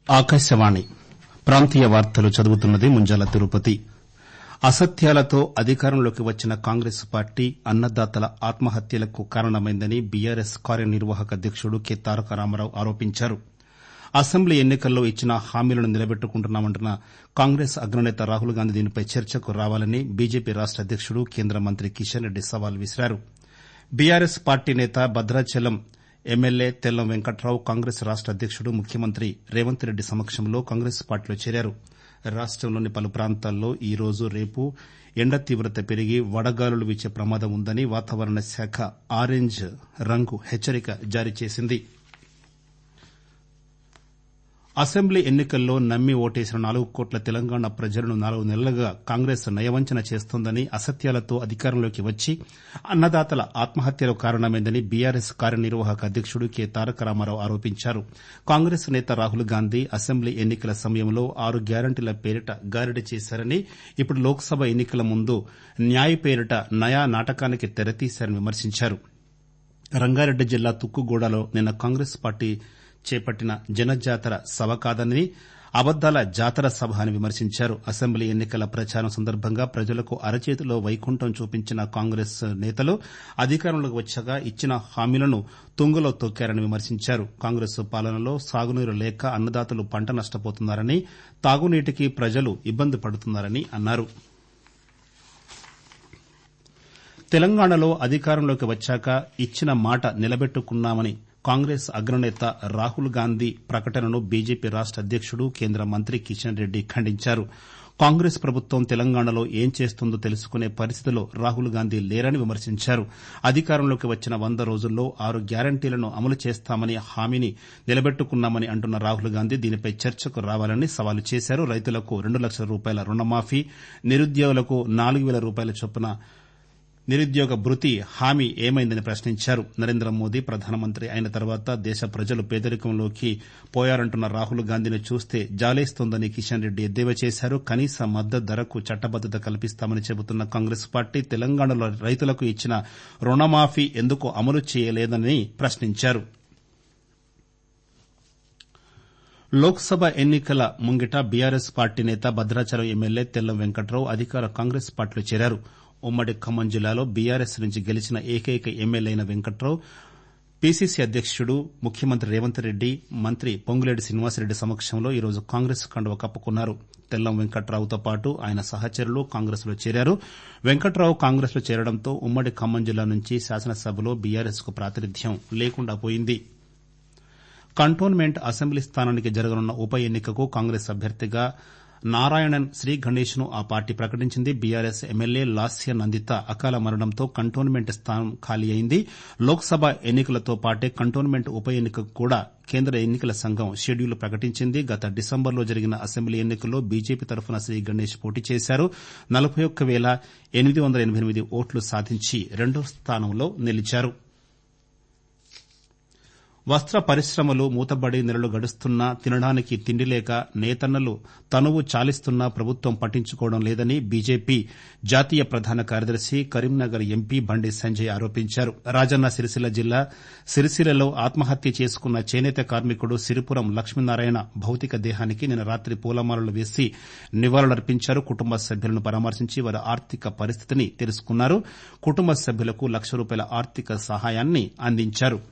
ఆకాశవాణి ప్రాంతీయ వార్తలు చదువుతున్నది ముంజాల తిరుపతి అసత్యాలతో అధికారంలోకి వచ్చిన కాంగ్రెస్ పార్టీ అన్నదాతల ఆత్మహత్యలకు కారణమైందని బీఆర్ఎస్ కార్యనిర్వాహక అధ్యకుడు కె తారక రామారావు ఆరోపించారు అసెంబ్లీ ఎన్నికల్లో ఇచ్చిన హామీలను నిలబెట్టుకుంటున్నామంటున్న కాంగ్రెస్ అగ్రనేత రాహుల్ గాంధీ దీనిపై చర్చకు రావాలని బీజేపీ రాష్ట అధ్యకుడు కేంద్ర మంత్రి కిషన్ రెడ్డి సవాల్ విసిరారు బీఆర్ఎస్ పార్టీ నేత భద్రాచలం ఎమ్మెల్యే తెల్లం వెంకట్రావు కాంగ్రెస్ రాష్ట అధ్యకుడు ముఖ్యమంత్రి రేవంత్ రెడ్డి సమక్షంలో కాంగ్రెస్ పార్టీలో చేరారు రాష్టంలోని పలు ప్రాంతాల్లో ఈ రోజు రేపు ఎండ తీవ్రత పెరిగి వడగాలులు వీచే ప్రమాదం ఉందని వాతావరణ శాఖ ఆరెంజ్ రంగు హెచ్చరిక జారీ చేసింది అసెంబ్లీ ఎన్నికల్లో నమ్మి ఓటేసిన నాలుగు కోట్ల తెలంగాణ ప్రజలను నాలుగు నెలలుగా కాంగ్రెస్ నయవంచన చేస్తోందని అసత్యాలతో అధికారంలోకి వచ్చి అన్నదాతల ఆత్మహత్యలకు కారణమైందని బీఆర్ఎస్ కార్యనిర్వాహక అధ్యకుడు కె తారక రామారావు ఆరోపించారు కాంగ్రెస్ నేత రాహుల్ గాంధీ అసెంబ్లీ ఎన్నికల సమయంలో ఆరు గ్యారంటీల పేరిట గారడీ చేశారని ఇప్పుడు లోక్సభ ఎన్నికల ముందు న్యాయ్ పేరిట నయా నాటకానికి తెరతీశారని విమర్శించారు రంగారెడ్డి జిల్లా తుక్కుగూడలో నిన్న కాంగ్రెస్ పార్టీ చేపట్టిన జనజాతర సభ కాదని అబద్దాల జాతర సభ అని విమర్శించారు అసెంబ్లీ ఎన్నికల ప్రచారం సందర్భంగా ప్రజలకు అరచేతిలో వైకుంఠం చూపించిన కాంగ్రెస్ నేతలు అధికారంలోకి వచ్చాక ఇచ్చిన హామీలను తుంగలో తొక్కారని విమర్శించారు కాంగ్రెస్ పాలనలో సాగునీరు లేక అన్నదాతలు పంట నష్టపోతున్నారని తాగునీటికి ప్రజలు ఇబ్బంది పడుతున్నారని అన్నారు తెలంగాణలో అధికారంలోకి వచ్చాక ఇచ్చిన మాట నిలబెట్టుకున్నామని కాంగ్రెస్ అగ్రనేత రాహుల్ గాంధీ ప్రకటనను బీజేపీ రాష్ట అధ్యకుడు కేంద్ర మంత్రి కిషన్ రెడ్డి ఖండించారు కాంగ్రెస్ ప్రభుత్వం తెలంగాణలో ఏం చేస్తుందో తెలుసుకునే పరిస్థితిలో రాహుల్ గాంధీ లేరని విమర్శించారు అధికారంలోకి వచ్చిన వంద రోజుల్లో ఆరు గ్యారంటీలను అమలు చేస్తామని హామీని నిలబెట్టుకున్నామని అంటున్న రాహుల్ గాంధీ దీనిపై చర్చకు రావాలని సవాలు చేశారు రైతులకు రెండు లక్షల రూపాయల రుణమాఫీ నిరుద్యోగులకు నాలుగు వేల రూపాయల చొప్పున నిరుద్యోగ భృతి హామీ ఏమైందని ప్రశ్నించారు నరేంద్ర మోదీ ప్రధానమంత్రి అయిన తర్వాత దేశ ప్రజలు పేదరికంలోకి పోయారంటున్న రాహుల్ గాంధీని చూస్తే జాలేస్తోందని కిషన్ రెడ్డి ఎద్దేవా చేశారు కనీస మద్దతు ధరకు చట్టబద్దత కల్పిస్తామని చెబుతున్న కాంగ్రెస్ పార్టీ తెలంగాణలో రైతులకు ఇచ్చిన రుణమాఫీ ఎందుకు అమలు చేయలేదని ప్రశ్నించారు లోక్సభ ఎన్నికల ముంగిట బీఆర్ఎస్ పార్టీ నేత భద్రాచలం ఎమ్మెల్యే తెల్లం వెంకట్రావు అధికార కాంగ్రెస్ పార్టీలో చేరారు ఉమ్మడి ఖమ్మం జిల్లాలో బీఆర్ఎస్ నుంచి గెలిచిన ఏకైక ఎమ్మెల్యే అయిన వెంకట్రావు పీసీసీ అధ్యకుడు ముఖ్యమంత్రి రేవంత్ రెడ్డి మంత్రి పొంగులేటి శ్రీనివాసరెడ్డి సమక్షంలో ఈరోజు కాంగ్రెస్ కండువ కప్పుకున్నారు తెల్లం వెంకట్రావుతో పాటు ఆయన సహచరులు కాంగ్రెస్ లో చేరారు వెంకట్రావు కాంగ్రెస్ లో చేరడంతో ఉమ్మడి ఖమ్మం జిల్లా నుంచి శాసనసభలో బీఆర్ఎస్ కు ప్రాతినిధ్యం లేకుండా పోయింది కంటోన్మెంట్ అసెంబ్లీ స్థానానికి జరగనున్న ఉప ఎన్నికకు కాంగ్రెస్ అభ్యర్థిగా నారాయణన్ శ్రీ గణేష్ ను ఆ పార్టీ ప్రకటించింది బీఆర్ఎస్ ఎమ్మెల్యే లాస్య నందిత అకాల మరణంతో కంటోన్మెంట్ స్థానం ఖాళీ అయింది లోక్సభ ఎన్నికలతో పాటే కంటోన్మెంట్ ఉప ఎన్నికకు కూడా కేంద్ర ఎన్నికల సంఘం షెడ్యూల్ ప్రకటించింది గత డిసెంబర్లో జరిగిన అసెంబ్లీ ఎన్నికల్లో బీజేపీ తరఫున శ్రీ గణేష్ పోటీ చేశారు నలభై ఒక్క వేల ఎనిమిది వందల ఎనబై ఎనిమిది ఓట్లు సాధించి రెండో స్థానంలో నిలిచారు వస్త పరిశ్రమలు మూతబడి నెలలు గడుస్తున్నా తినడానికి తిండి లేక నేతన్నలు తనువు చాలిస్తున్నా ప్రభుత్వం పట్టించుకోవడం లేదని బీజేపీ జాతీయ ప్రధాన కార్యదర్శి కరీంనగర్ ఎంపీ బండి సంజయ్ ఆరోపించారు రాజన్న సిరిసిల్ల జిల్లా సిరిసిల్లలో ఆత్మహత్య చేసుకున్న చేనేత కార్మికుడు సిరిపురం లక్ష్మీనారాయణ భౌతిక దేహానికి నిన్న రాత్రి పూలమాలలు వేసి నివాళులర్పించారు కుటుంబ సభ్యులను పరామర్శించి వారి ఆర్థిక పరిస్థితిని తెలుసుకున్నారు కుటుంబ సభ్యులకు లక్ష రూపాయల ఆర్థిక సహాయాన్ని అందించారు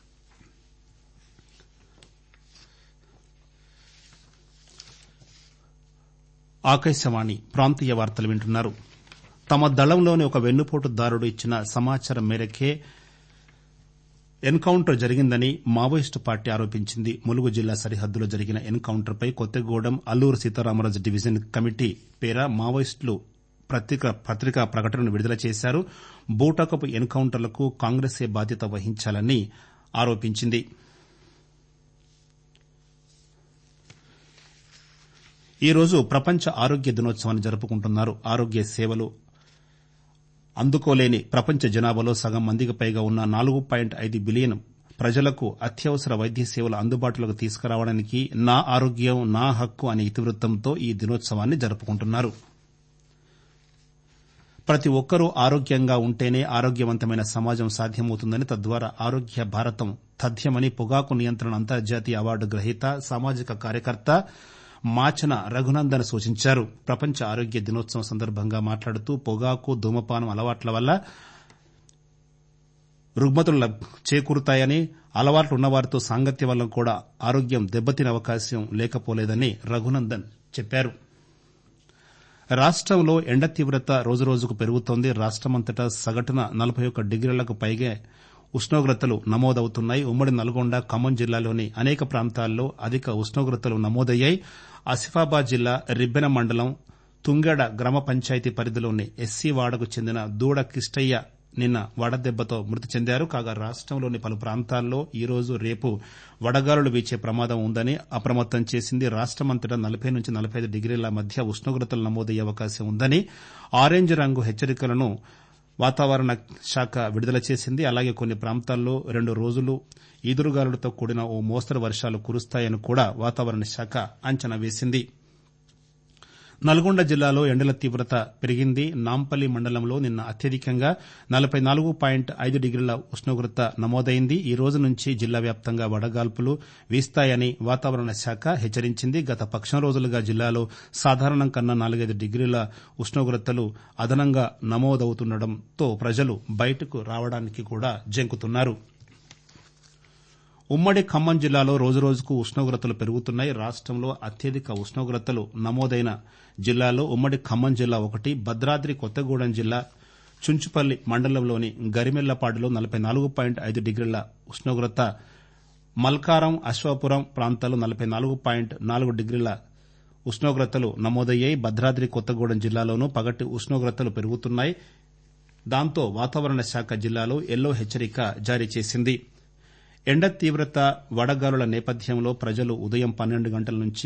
ఆకాశవాణి ప్రాంతీయ వార్తలు వింటున్నారు తమ దళంలోని ఒక వెన్నుపోటుదారుడు ఇచ్చిన సమాచారం మేరకే ఎన్ కౌంటర్ జరిగిందని మావోయిస్టు పార్టీ ఆరోపించింది ములుగు జిల్లా సరిహద్దులో జరిగిన ఎన్ కౌంటర్పై కొత్తగూడెం అల్లూరు సీతారామరాజు డివిజన్ కమిటీ పేర మావోయిస్టులు పత్రికా ప్రకటనను విడుదల చేశారు బూటకపు ఎన్ కౌంటర్లకు కాంగ్రెసే బాధ్యత వహించాలని ఆరోపించింది ఈ రోజు ప్రపంచ ఆరోగ్య దినోత్సవాన్ని జరుపుకుంటున్నారు ఆరోగ్య సేవలు అందుకోలేని ప్రపంచ జనాభాలో సగం మందికి పైగా ఉన్న నాలుగు పాయింట్ ఐదు బిలియన్ ప్రజలకు అత్యవసర వైద్య సేవలు అందుబాటులోకి తీసుకురావడానికి నా ఆరోగ్యం నా హక్కు అనే ఇతివృత్తంతో ఈ దినోత్సవాన్ని జరుపుకుంటున్నారు ప్రతి ఒక్కరూ ఆరోగ్యంగా ఉంటేనే ఆరోగ్యవంతమైన సమాజం సాధ్యమవుతుందని తద్వారా ఆరోగ్య భారతం తథ్యమని పొగాకు నియంత్రణ అంతర్జాతీయ అవార్డు గ్రహీత సామాజిక కార్యకర్త మాచన రఘునందన్ సూచించారు ప్రపంచ ఆరోగ్య దినోత్సవం సందర్భంగా మాట్లాడుతూ పొగాకు ధూమపానం అలవాట్ల వల్ల రుగ్మతులు చేకూరుతాయని అలవాట్లు ఉన్నవారితో సాంగత్యం వల్ల కూడా ఆరోగ్యం దెబ్బతినే అవకాశం లేకపోలేదని రఘునందన్ చెప్పారు రాష్టంలో ఎండ తీవ్రత రోజురోజుకు పెరుగుతోంది రాష్టమంతటా సగటున నలభై ఒక్క డిగ్రీలకు పైగా ఉష్ణోగ్రతలు నమోదవుతున్నాయి ఉమ్మడి నల్గొండ ఖమ్మం జిల్లాలోని అనేక ప్రాంతాల్లో అధిక ఉష్ణోగ్రతలు నమోదయ్యాయి ఆసిఫాబాద్ జిల్లా రిబ్బెన మండలం తుంగెడ గ్రామ పంచాయతీ పరిధిలోని ఎస్సీ వాడకు చెందిన దూడ కిష్టయ్య నిన్న వడదెబ్బతో మృతి చెందారు కాగా రాష్టంలోని పలు ప్రాంతాల్లో ఈరోజు రేపు వడగాలులు వీచే ప్రమాదం ఉందని అప్రమత్తం చేసింది రాష్టమంతటా నలభై నుంచి నలభై ఐదు డిగ్రీల మధ్య ఉష్ణోగ్రతలు నమోదయ్యే అవకాశం ఉందని ఆరెంజ్ రంగు హెచ్చరికలను వాతావరణ శాఖ విడుదల చేసింది అలాగే కొన్ని ప్రాంతాల్లో రెండు రోజులు ఈదురుగాలులతో కూడిన ఓ మోస్తరు వర్షాలు కురుస్తాయని కూడా వాతావరణ శాఖ అంచనా వేసింది నల్గొండ జిల్లాలో ఎండల తీవ్రత పెరిగింది నాంపల్లి మండలంలో నిన్న అత్యధికంగా నలభై నాలుగు పాయింట్ ఐదు డిగ్రీల ఉష్ణోగ్రత నమోదైంది ఈ రోజు నుంచి జిల్లా వ్యాప్తంగా వడగాల్పులు వీస్తాయని వాతావరణ శాఖ హెచ్చరించింది గత పక్షం రోజులుగా జిల్లాలో సాధారణం కన్నా నాలుగైదు డిగ్రీల ఉష్ణోగ్రతలు అదనంగా నమోదవుతుండటంతో ప్రజలు బయటకు రావడానికి కూడా జంకుతున్నారు ఉమ్మడి ఖమ్మం జిల్లాలో రోజురోజుకు ఉష్ణోగ్రతలు పెరుగుతున్నాయి రాష్టంలో అత్యధిక ఉష్ణోగ్రతలు నమోదైన జిల్లాలో ఉమ్మడి ఖమ్మం జిల్లా ఒకటి భద్రాద్రి కొత్తగూడెం జిల్లా చుంచుపల్లి మండలంలోని గరిమెళ్లపాడులో నలభై నాలుగు పాయింట్ ఐదు డిగ్రీల ఉష్ణోగ్రత మల్కారం అశ్వాపురం ప్రాంతాల్లో నలభై నాలుగు పాయింట్ నాలుగు డిగ్రీల ఉష్ణోగ్రతలు నమోదయ్యాయి భద్రాద్రి కొత్తగూడెం జిల్లాలోనూ పగటి ఉష్ణోగ్రతలు పెరుగుతున్నాయి దాంతో వాతావరణ శాఖ జిల్లాలో ఎల్లో హెచ్చరిక జారీ చేసింది ఎండ తీవ్రత వడగాలుల నేపథ్యంలో ప్రజలు ఉదయం పన్నెండు గంటల నుంచి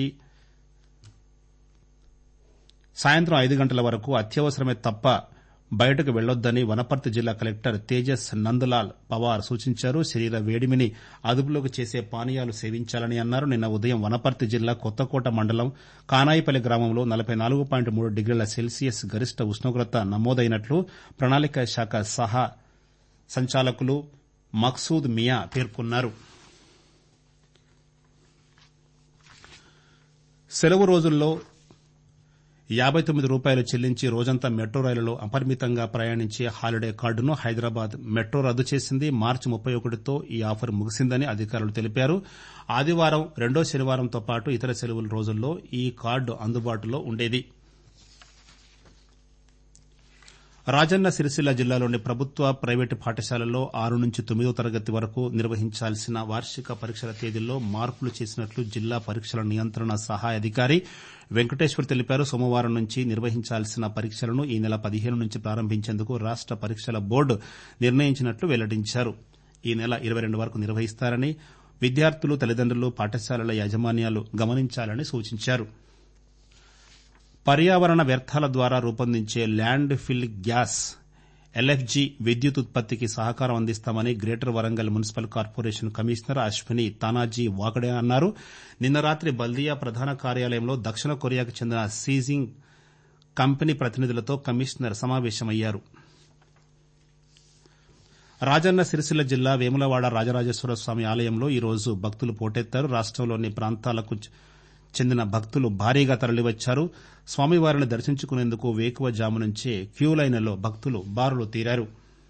సాయంత్రం ఐదు గంటల వరకు అత్యవసరమే తప్ప బయటకు వెళ్లొద్దని వనపర్తి జిల్లా కలెక్టర్ తేజస్ నందలాల్ పవార్ సూచించారు శరీర వేడిమిని అదుపులోకి చేసే పానీయాలు సేవించాలని అన్నారు నిన్న ఉదయం వనపర్తి జిల్లా కొత్తకోట మండలం కానాయిపల్లి గ్రామంలో నలభై నాలుగు పాయింట్ మూడు డిగ్రీల సెల్సియస్ గరిష్ట ఉష్ణోగ్రత నమోదైనట్లు ప్రణాళిక శాఖ సహా సంచాలకులు మక్సూద్ మియా పేర్కొన్నారు సెలవు రోజుల్లో యాబై తొమ్మిది రూపాయలు చెల్లించి రోజంతా మెట్రో రైలులో అపరిమితంగా ప్రయాణించే హాలిడే కార్డును హైదరాబాద్ మెట్రో రద్దు చేసింది మార్చి ముప్పై ఒకటితో ఈ ఆఫర్ ముగిసిందని అధికారులు తెలిపారు ఆదివారం రెండో శనివారంతో పాటు ఇతర సెలవుల రోజుల్లో ఈ కార్డు అందుబాటులో ఉండేది రాజన్న సిరిసిల్ల జిల్లాలోని ప్రభుత్వ ప్రైవేటు పాఠశాలల్లో ఆరు నుంచి తొమ్మిదో తరగతి వరకు నిర్వహించాల్సిన వార్షిక పరీక్షల తేదీల్లో మార్పులు చేసినట్లు జిల్లా పరీక్షల నియంత్రణ సహాయ అధికారి వెంకటేశ్వర్ తెలిపారు సోమవారం నుంచి నిర్వహించాల్సిన పరీక్షలను ఈ నెల పదిహేను నుంచి ప్రారంభించేందుకు రాష్ట పరీక్షల బోర్డు నిర్ణయించినట్లు వెల్లడించారు ఈ నెల ఇరవై రెండు వరకు నిర్వహిస్తారని విద్యార్థులు తల్లిదండ్రులు పాఠశాలల యాజమాన్యాలు గమనించాలని సూచించారు పర్యావరణ వ్యర్థాల ద్వారా రూపొందించే ల్యాండ్ ఫిల్ గ్యాస్ ఎల్ఎఫ్జీ విద్యుత్ ఉత్పత్తికి సహకారం అందిస్తామని greater Warangal municipal corporation commissioner Ashwini Tanaji Wakade అన్నారు నిన్న రాత్రి బల్దియా ప్రధాన కార్యాలయంలో దక్షిణ కొరియాకు చెందిన సీజింగ్ కంపెనీ ప్రతినిధులతో కమిషనర్ సమావేశమయ్యారు రాజన్న సిరిసిల్ల జిల్లా వేములవాడ రాజరాజేశ్వర స్వామి ఆలయంలో ఈరోజు భక్తులు పోటెత్తారు రాష్టంలోని ప్రాంతాలకు చెందిన భక్తులు భారీగా తరలివచ్చారు స్వామివారిని దర్శించుకునేందుకు వేకువ జాము నుంచే క్యూ లైన్లలో భక్తులు బారులు తీరారు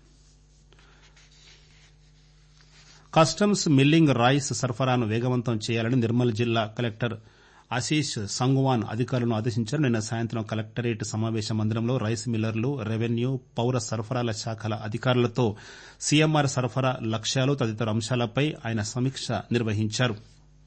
కస్టమ్స్ మిల్లింగ్ రాయిస్ సరఫరాను వేగవంతం చేయాలని నిర్మల్ జిల్లా కలెక్టర్ ఆశీష్ సంగువాన్ అధికారులను ఆదేశించారు నిన్న సాయంత్రం కలెక్టరేట్ సమావేశ మందిరంలో రైస్ మిల్లర్లు రెవెన్యూ పౌర సరఫరాల శాఖల అధికారులతో సీఎంఆర్ సరఫరా లక్ష్యాలు తదితర అంశాలపై ఆయన సమీక్ష నిర్వహించారు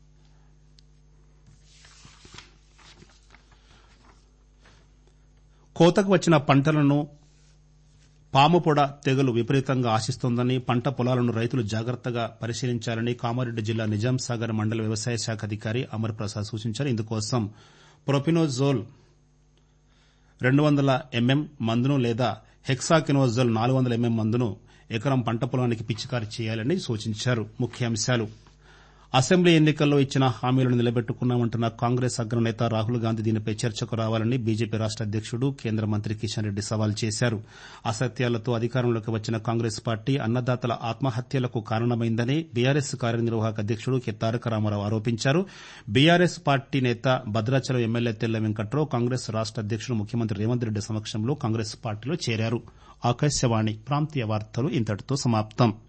కోతకు వచ్చిన పంటలను పాముపొడ తెగలు విపరీతంగా ఆశిస్తోందని పంట పొలాలను రైతులు జాగ్రత్తగా పరిశీలించాలని కామారెడ్డి జిల్లా నిజాం సాగర్ మండల వ్యవసాయ శాఖ అధికారి అమర్ ప్రసాద్ సూచించారు ఇందుకోసం ప్రొపినోజోల్ రెండు వందల ఎంఎం మందును లేదా హెక్సాకినోజోల్ నాలుగు వందల ఎంఎం మందును ఎకరం పంట పొలానికి పిచికారీ చేయాలని సూచించారు ముఖ్యాంశాలు అసెంబ్లీ ఎన్నికల్లో ఇచ్చిన హామీలను నిలబెట్టుకున్నామంటున్న కాంగ్రెస్ అగ్రనేత రాహుల్ గాంధీ దీనిపై చర్చకు రావాలని బీజేపీ రాష్ట అధ్యకుడు కేంద్ర మంత్రి కిషన్ రెడ్డి సవాల్ చేశారు అసత్యాలతో అధికారంలోకి వచ్చిన కాంగ్రెస్ పార్టీ అన్నదాతల ఆత్మహత్యలకు కారణమైందని బీఆర్ఎస్ కార్యనిర్వాహక అధ్యకుడు కె తారక రామారావు ఆరోపించారు బీఆర్ఎస్ పార్టీ నేత భద్రాచలం ఎమ్మెల్యే తెల్ల వెంకట్రావు కాంగ్రెస్ రాష్ట అధ్యకుడు ముఖ్యమంత్రి రేవంత్ రెడ్డి సమక్షంలో కాంగ్రెస్ పార్టీలో చేరారు ఆకాశవాణి ప్రాంతీయ వార్తలు ఇంతటితో సమాప్తం